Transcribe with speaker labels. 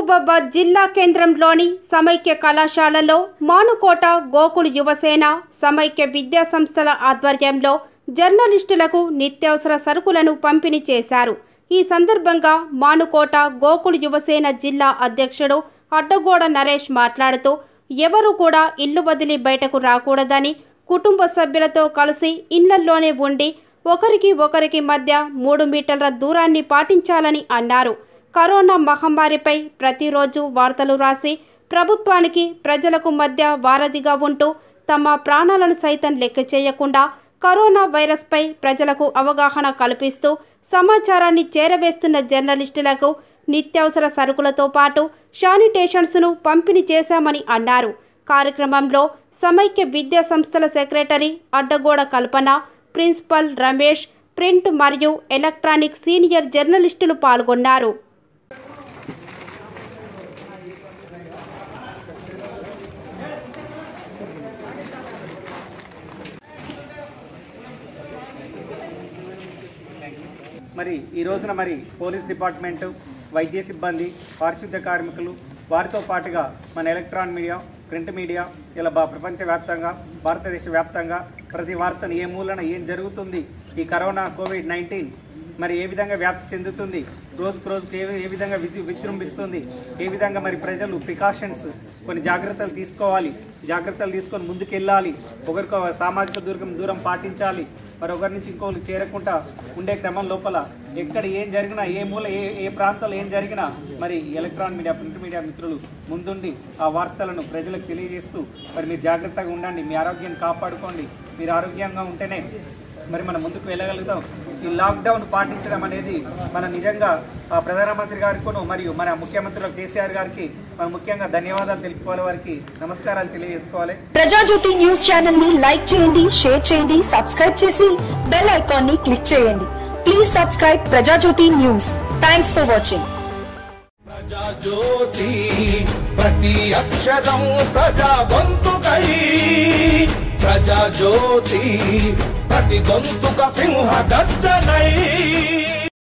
Speaker 1: మహబూబాబాద్ జిల్లా కేంద్రంలోని సమైక్య కళాశాలలో మానుకోట గోకుల్ యువసేన సమైక్య విద్యా సంస్థల ఆధ్వర్యంలో జర్నలిస్టులకు నిత్యావసర సరుకులను పంపిణీ చేశారు ఈ సందర్భంగా మానుకోట గోకుల్ యువసేన జిల్లా అధ్యక్షుడు అడ్డగోడ నరేష్ మాట్లాడుతూ ఎవరు కూడా ఇల్లు వదిలి బయటకు రాకూడదని కుటుంబ సభ్యులతో కలిసి ఇళ్లల్లోనే ఉండి ఒకరికి ఒకరికి మధ్య మూడు మీటర్ల దూరాన్ని పాటించాలని అన్నారు కరోనా మహమ్మారిపై ప్రతిరోజు వార్తలు రాసి ప్రభుత్వానికి ప్రజలకు మధ్య వారధిగా ఉంటూ తమ ప్రాణాలను సైతం లెక్క చేయకుండా కరోనా వైరస్పై ప్రజలకు అవగాహన కల్పిస్తూ సమాచారాన్ని చేరవేస్తున్న జర్నలిస్టులకు నిత్యావసర సరుకులతో పాటు శానిటేషన్స్ను పంపిణీ చేశామని అన్నారు కార్యక్రమంలో సమైక్య విద్యా సంస్థల secretary Addagoda Kalpana principal Ramesh print మరియు ఎలక్ట్రానిక్ సీనియర్ జర్నలిస్టులు పాల్గొన్నారు
Speaker 2: మరి ఈ రోజున మరి పోలీస్ డిపార్ట్మెంటు వైద్య సిబ్బంది పారిశుద్ధ్య కార్మికులు వారితో పాటుగా మన ఎలక్ట్రాన్ మీడియా ప్రింట్ మీడియా ఇలా బా ప్రపంచవ్యాప్తంగా భారతదేశ వ్యాప్తంగా ప్రతి వార్తను ఏ మూలన ఏం జరుగుతుంది ఈ కరోనా కోవిడ్ నైన్టీన్ మరి ఏ విధంగా వ్యాప్తి చెందుతుంది రోజుకు రోజుకు ఏ ఏ విధంగా విజృ విజృంభిస్తుంది ఏ విధంగా మరి ప్రజలు ప్రికాషన్స్ కొన్ని జాగ్రత్తలు తీసుకోవాలి జాగ్రత్తలు తీసుకొని ముందుకెళ్ళాలి ఒకరికో సామాజిక దూరం దూరం పాటించాలి మరి ఒకరి నుంచి ఇంకోరికి చేరకుండా ఉండే క్రమం లోపల ఎక్కడ ఏం జరిగినా ఏ మూల ఏ ఏ ప్రాంతంలో ఏం జరిగినా మరి ఎలక్ట్రానిక్ మీడియా ప్రింట్ మీడియా మిత్రులు ముందుండి ఆ వార్తలను ప్రజలకు తెలియజేస్తూ మరి మీరు జాగ్రత్తగా ఉండండి మీ ఆరోగ్యాన్ని కాపాడుకోండి మీరు ఆరోగ్యంగా ఉంటేనే మరి మనం ముందుకు వెళ్ళగలుగుతాం ఈ లాక్డౌన్ పాటించడం అనేది మన నిజంగా ఆ ప్రధానమంత్రి గారికి మరియు మన ముఖ్యమంత్రి కేసీఆర్ గారికి మనం ముఖ్యంగా ధన్యవాదాలు తెలుపుకోవాలి వారికి నమస్కారాలు తెలియజేసుకోవాలి
Speaker 3: ప్రజాజ్యోతి న్యూస్ ఛానల్ ని లైక్ చేయండి షేర్ చేయండి సబ్స్క్రైబ్ చేసి బెల్ ఐకాన్ ని క్లిక్ చేయండి please subscribe Prajajyothi news thanks for watching
Speaker 4: Prajajyothi ప్రతి అక్షరం ప్రజా గొంతుకై ప్రజాజ్యోతి ప్రతి గొంతుక సింహ గర్జనై